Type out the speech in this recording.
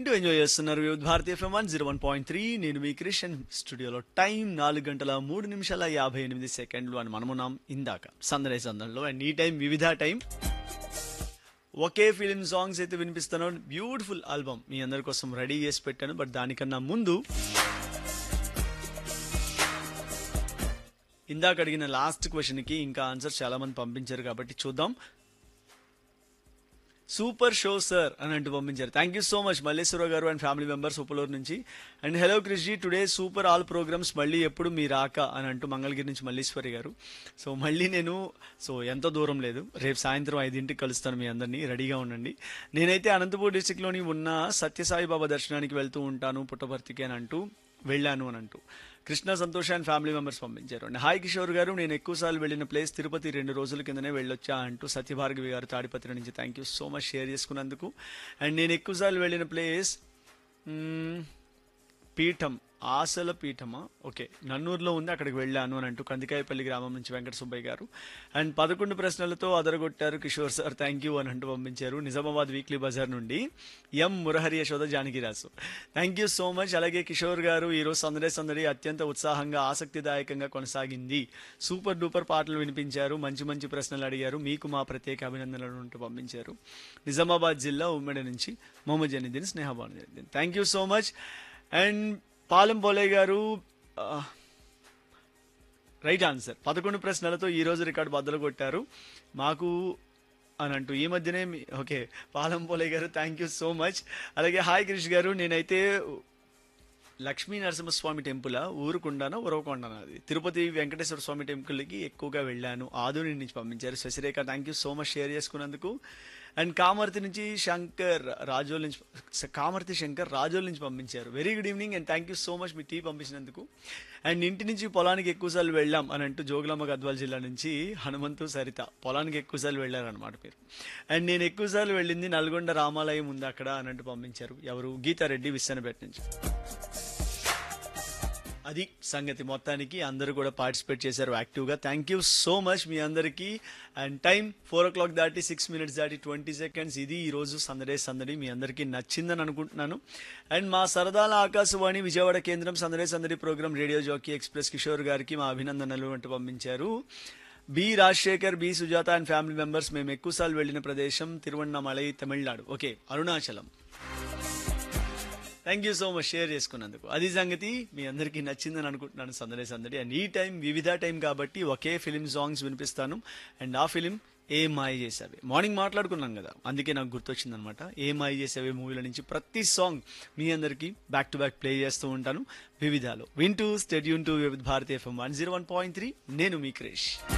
వింటూ ఎంజాయ్ చేస్తున్నారు Vividh Bharati FM one zero one point three నేను మీ క్రిస్టియన్ స్టూడియోలో టైం నాలుగు గంటల మూడు నిమిషాల యాభై ఎనిమిది సెకండ్లు అని మనమున్నాం ఇందాక సందడే సందడిలో అండ్ ఈ టైం వివిధ టైం ఒకే ఫిలిం సాంగ్స్ అయితే వినిపిస్తాను బ్యూటిఫుల్ ఆల్బమ్ మీ అందరి కోసం రెడీ చేసి పెట్టాను బట్ దానికన్నా ముందు ఇందాక అడిగిన లాస్ట్ క్వశ్చన్కి ఇంకా ఆన్సర్ చాలా మంది పంపించారు కాబట్టి చూద్దాం సూపర్ షో సార్ అని అంటూ పంపించారు thank you so much Malleswararao garu and family members Upaluru నుంచి and hello Krishji today super all programs మళ్ళీ ఎప్పుడు మీ రాక అని అంటూ మంగళగిరి నుంచి మల్లేశ్వరి గారు సో మళ్ళీ నేను సో ఎంతో దూరం లేదు రేపు సాయంత్రం ఐదింటికి కలుస్తాను మీ అందరినీ రెడీగా ఉండండి నేనైతే అనంతపూర్ డిస్టిక్లోని ఉన్న సత్యసాయి బాబా దర్శనానికి వెళ్తూ ఉంటాను పుట్టపర్తికి అని అంటూ వెళ్ళాను అని అంటూ Krishna Santosh and family members పంపించారు అండ్ హాయ్ కిషోర్ గారు నేను ఎక్కువసార్లు వెళ్ళిన ప్లేస్ తిరుపతి రెండు రోజుల కిందనే వెళ్ళొచ్చా అంటూ సత్యభార్గవి గారు తాడిపత్రి నుంచి thank you so much share చేసుకున్నందుకు అండ్ నేను ఎక్కువసార్లు వెళ్ళిన ప్లేస్ మ్మ్, పీఠం ఆశల పీఠమా ఓకే నన్నూరులో ఉంది అక్కడికి వెళ్ళాను అని అంటూ కందికాయపల్లి గ్రామం నుంచి వెంకట సుబ్బయ్య గారు అండ్ పదకొండు ప్రశ్నలతో అదరగొట్టారు కిషోర్ సార్ థ్యాంక్ యూ అని అంటూ పంపించారు నిజామాబాద్ వీక్లీ బజార్ నుండి M Murahari Yashoda Janakiraju thank you so much అలాగే కిషోర్ గారు ఈరోజు సందడి సందడి అత్యంత ఉత్సాహంగా ఆసక్తిదాయకంగా కొనసాగింది సూపర్ డూపర్ పాటలు వినిపించారు మంచి మంచి ప్రశ్నలు అడిగారు మీకు మా ప్రత్యేక అభినందనలు అంటూ పంపించారు నిజామాబాద్ జిల్లా ఉమ్మడి నుంచి Mohammed Janeeduddin Snehabhanu Janeeduddin thank you so much and Palem Pole garu ఆ, రైట్ ఆన్సర్ పదకొండు ప్రశ్నలతో ఈ రోజు రికార్డు బద్దలు కొట్టారు మాకు అని అంటూ ఈ మధ్యనే మీ- okay Palam Pole garu thank you so much అలాగే హాయ్ క్రిష్ గారు నేనైతే లక్ష్మీ నరసింహస్వామి టెంపుల్ ఊరుకుండానా ఉరవకొండనా అది తిరుపతి వెంకటేశ్వర స్వామి టెంపుల్కి ఎక్కువగా వెళ్ళాను ఆదూరి నుంచి పంపించారు Sasirekha thank you so much share చేసుకున్నందుకు అండ్ కామర్తి నుంచి శంకర్ రాజోల్ నుంచి కామర్తి శంకర్ రాజోల్ నుంచి పంపించారు very good evening and thank you so much మీ టీ పంపించినందుకు అండ్ ఇంటి నుంచి పొలానికి ఎక్కువసార్లు వెళ్ళాం అని అంటూ జోగులాంబ గద్వాల జిల్లా నుంచి హనుమంతు సరిత పొలానికి ఎక్కువసార్లు వెళ్ళారనమాట మీరు అండ్ నేను ఎక్కువసార్లు వెళ్ళింది నల్గొండ రామాలయం ఉంది అక్కడ అని అంటూ పంపించారు ఎవరు గీతారెడ్డి విస్సనపేట నుంచి అది సంగతి మొత్తానికి అందరూ కూడా పార్టిసిపేట్ చేశారు యాక్టివ్గా థ్యాంక్ యూ సో మచ్ మీ అందరికీ and time four o'clock దాటి సిక్స్ మినిట్స్ దాటి ట్వంటీ సెకండ్స్ ఇది ఈ రోజు సందడే సందడి మీ అందరికీ నచ్చిందని అనుకుంటున్నాను అండ్ మా సరదాల ఆకాశవాణి విజయవాడ కేంద్రం సందడే సందడి program radio jockey express Kishore గారికి మా అభినందనలు అంటూ పంపించారు B Rajasekhar B Sujatha and family members మేము ఎక్కువసార్లు వెళ్ళిన ప్రదేశం Tiruvannamalai Tamil Nadu okay Arunachalam thank you so much share చేసుకున్నందుకు అది సంగతి మీ అందరికీ నచ్చిందని అనుకుంటున్నాను సందడే సందడి అండ్ ఈ టైం వివిధ టైం కాబట్టి ఒకే ఫిలిం సాంగ్స్ వినిపిస్తాను అండ్ ఆ ఫిలిం ఏ మాయ చేసావే మార్నింగ్ మాట్లాడుకున్నాం కదా అందుకే నాకు గుర్తొచ్చింది అనమాట ఏ మాయ చేసావే మూవీల నుంచి ప్రతి సాంగ్ మీ అందరికీ బ్యాక్ టు బ్యాక్ ప్లే చేస్తూ ఉంటాను వివిధాలో వింటూ stay tuned to Vividh Bharati FM one zero one point three నేను మీ క్రిష్